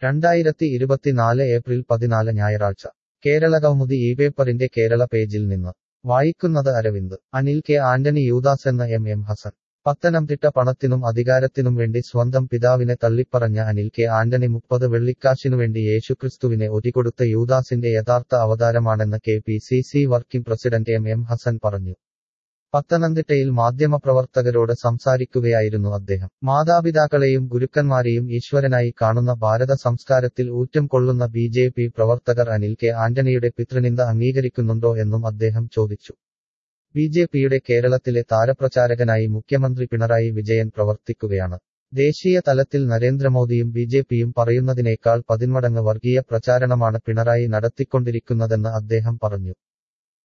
രണ്ടായിരത്തി ഇരുപത്തിനാല് ഏപ്രിൽ പതിനാല് ഞായറാഴ്ച കേരള കൗമുദി ഈ പേപ്പറിന്റെ കേരള പേജിൽ നിന്ന് വായിക്കുന്നത് അരവിന്ദ് അനിൽ കെ ആന്റണി യൂദാസ് എന്ന എം എം ഹസൻ പത്തനംതിട്ട പണത്തിനും അധികാരത്തിനും വേണ്ടി സ്വന്തം പിതാവിനെ തള്ളിപ്പറഞ്ഞ അനിൽ കെ ആന്റണി മുപ്പത് വെള്ളിക്കാശിനുവേണ്ടി യേശുക്രിസ്തുവിനെ ഒറ്റിക്കൊടുത്ത യൂദാസിന്റെ യഥാർത്ഥ അവതാരമാണെന്ന് K P C C working president M M Hassan പറഞ്ഞു പത്തനംതിട്ടയിൽ മാധ്യമപ്രവർത്തകരോട് സംസാരിക്കുകയായിരുന്നു അദ്ദേഹം മാതാപിതാക്കളെയും ഗുരുക്കന്മാരെയും ഈശ്വരനായി കാണുന്ന ഭാരത സംസ്കാരത്തിൽ ഊറ്റം കൊള്ളുന്ന ബി ജെ പി പ്രവർത്തകർ അനിൽ കെ ആന്റണിയുടെ പിതൃനിന്ദ അംഗീകരിക്കുന്നുണ്ടോ എന്നും അദ്ദേഹം ചോദിച്ചു ബി ജെ പിയുടെ കേരളത്തിലെ താരപ്രചാരകനായി മുഖ്യമന്ത്രി പിണറായി വിജയൻ പ്രവർത്തിക്കുകയാണ് ദേശീയ തലത്തിൽ നരേന്ദ്രമോദിയും ബി ജെ പിയും പറയുന്നതിനേക്കാൾ പതിന്മടങ്ങ് വർഗീയ പ്രചാരണമാണ് പിണറായി നടത്തിക്കൊണ്ടിരിക്കുന്നതെന്ന് അദ്ദേഹം പറഞ്ഞു